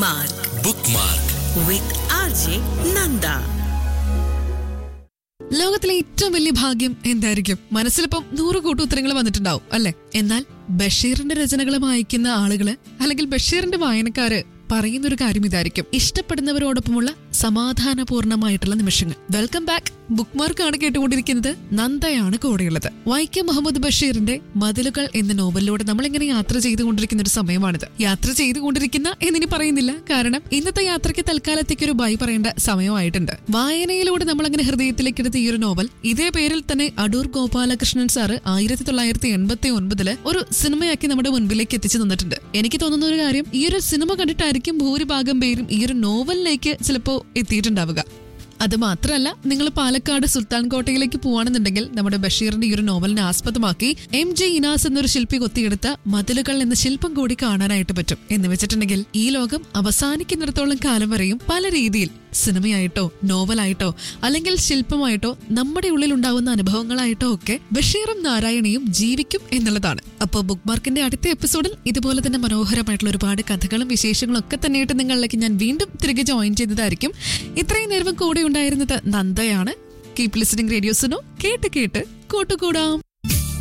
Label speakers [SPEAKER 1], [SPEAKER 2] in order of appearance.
[SPEAKER 1] Bookmark
[SPEAKER 2] bookmark
[SPEAKER 1] with RJ Nanda.
[SPEAKER 3] ലോകത്തിലെ ഏറ്റവും വലിയ ഭാഗ്യം എന്തായിരിക്കും മനസ്സിലിപ്പം നൂറ് കൂട്ടുത്തരങ്ങൾ വന്നിട്ടുണ്ടാവും അല്ലെ എന്നാൽ ബഷീറിന്റെ രചനകൾ വായിക്കുന്ന ആളുകള് അല്ലെങ്കിൽ ബഷീറിന്റെ വായനക്കാര് പറയുന്ന ഒരു കാര്യം ഇതായിരിക്കും ഇഷ്ടപ്പെടുന്നവരോടൊപ്പമുള്ള സമാധാനപൂർണമായിട്ടുള്ള നിമിഷങ്ങൾ വെൽക്കം ബാക്ക് ബുക്ക് മാർക്കാണ് കേട്ടുകൊണ്ടിരിക്കുന്നത് നന്ദയാണ് കൂടെയുള്ളത് വൈക്കം മുഹമ്മദ് ബഷീറിന്റെ മതിലുകൾ എന്ന നോവലിലൂടെ നമ്മളിങ്ങനെ യാത്ര ചെയ്തുകൊണ്ടിരിക്കുന്ന ഒരു സമയമാണിത് യാത്ര ചെയ്തുകൊണ്ടിരിക്കുന്ന എന്നിനി പറയുന്നില്ല കാരണം ഇന്നത്തെ യാത്രയ്ക്ക് തൽക്കാലത്തേക്ക് ഒരു ബൈ പറയേണ്ട സമയമായിട്ടുണ്ട് വായനയിലൂടെ നമ്മൾ അങ്ങനെ ഹൃദയത്തിലേക്ക് എടുത്ത ഈ ഒരു നോവൽ ഇതേ പേരിൽ തന്നെ അടൂർ ഗോപാലകൃഷ്ണൻ സാറ് ആയിരത്തി തൊള്ളായിരത്തി എൺപത്തി ഒൻപതില് ഒരു സിനിമയാക്കി നമ്മുടെ മുൻപിലേക്ക് എത്തിച്ചു തന്നിട്ടുണ്ട് എനിക്ക് തോന്നുന്ന ഒരു കാര്യം ഈ ഒരു സിനിമ കണ്ടിട്ടായിരിക്കും ഭൂരിഭാഗം പേരും ഈ ഒരു നോവലിലേക്ക് ചിലപ്പോ എത്തിയിട്ടുണ്ടാവുക അത് മാത്രമല്ല നിങ്ങൾ പാലക്കാട് സുൽത്താൻ കോട്ടയിലേക്ക് പോവാണെന്നുണ്ടെങ്കിൽ നമ്മുടെ ബഷീറിന്റെ ഈ ഒരു നോവലിനെ ആസ്പദമാക്കി എം ജെ ഇനാസ് എന്നൊരു ശില്പി കൊത്തിയെടുത്ത മതിലുകൾ എന്ന ശില്പം കൂടി കാണാനായിട്ട് പറ്റും എന്ന് വെച്ചിട്ടുണ്ടെങ്കിൽ ഈ ലോകം അവസാനിക്കുന്നിടത്തോളം കാലം വരെയും പല രീതിയിൽ സിനിമയായിട്ടോ നോവലായിട്ടോ അല്ലെങ്കിൽ ശില്പമായിട്ടോ നമ്മുടെ ഉള്ളിൽ ഉണ്ടാവുന്ന അനുഭവങ്ങളായിട്ടോ ഒക്കെ ബഷീറും നാരായണിയും ജീവിക്കും എന്നുള്ളതാണ് അപ്പോൾ ബുക്ക് മാർക്കിന്റെ അടുത്ത എപ്പിസോഡിൽ ഇതുപോലെ തന്നെ മനോഹരമായിട്ടുള്ള ഒരുപാട് കഥകളും വിശേഷങ്ങളും ഒക്കെ തന്നെയായിട്ട് നിങ്ങളിലേക്ക് ഞാൻ വീണ്ടും തിരികെ ജോയിൻ ചെയ്തതായിരിക്കും ഇത്രയും നേരം കൂടെ ഉണ്ടായിരുന്നത് നന്ദയാണ് കീപ് ലിസണിംഗ് റേഡിയോസിനോ കേട്ട് കേട്ട് കൂട്ടുകൂടാം